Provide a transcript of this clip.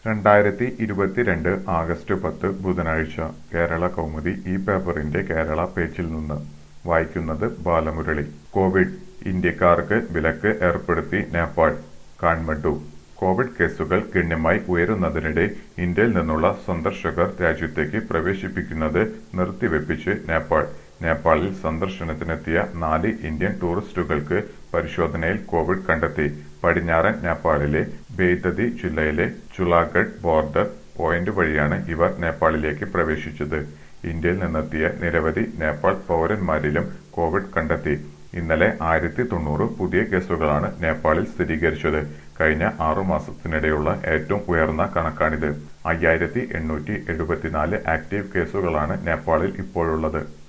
രണ്ടായിരത്തി ഇരുപത്തിരണ്ട് ആഗസ്റ്റ് പത്ത് ബുധനാഴ്ച കേരള കൗമുദി ഈ പേപ്പറിന്റെ കേരള പേജിൽ നിന്ന് വായിക്കുന്നത് ബാലമുരളി കോവിഡ് ഇന്ത്യക്കാർക്ക് വിലക്ക് ഏർപ്പെടുത്തി നേപ്പാൾ കാഠ്മണ്ഡു കോവിഡ് കേസുകൾ ഗണ്യമായി ഉയരുന്നതിനിടെ ഇന്ത്യയിൽ നിന്നുള്ള സന്ദർശകർ രാജ്യത്തേക്ക് പ്രവേശിപ്പിക്കുന്നത് നിർത്തിവെപ്പിച്ച് നേപ്പാൾ നേപ്പാളിൽ സന്ദർശനത്തിനെത്തിയ നാല് ഇന്ത്യൻ ടൂറിസ്റ്റുകൾക്ക് പരിശോധനയിൽ കോവിഡ് കണ്ടെത്തി പടിഞ്ഞാറൻ നേപ്പാളിലെ ബെയ്തതി ജില്ലയിലെ ചുലാഗഡ് ബോർഡർ പോയിന്റ് വഴിയാണ് ഇവർ നേപ്പാളിലേക്ക് പ്രവേശിച്ചത് ഇന്ത്യയിൽ നിന്നെത്തിയ നിരവധി നേപ്പാൾ പൗരന്മാരിലും കോവിഡ് കണ്ടെത്തി ഇന്നലെ ആയിരത്തി തൊണ്ണൂറ് പുതിയ കേസുകളാണ് നേപ്പാളിൽ സ്ഥിരീകരിച്ചത് കഴിഞ്ഞ ആറു മാസത്തിനിടെയുള്ള ഏറ്റവും ഉയർന്ന കണക്കാണിത് അയ്യായിരത്തി എണ്ണൂറ്റി എഴുപത്തിനാല് ആക്റ്റീവ് കേസുകളാണ് നേപ്പാളിൽ ഇപ്പോഴുള്ളത്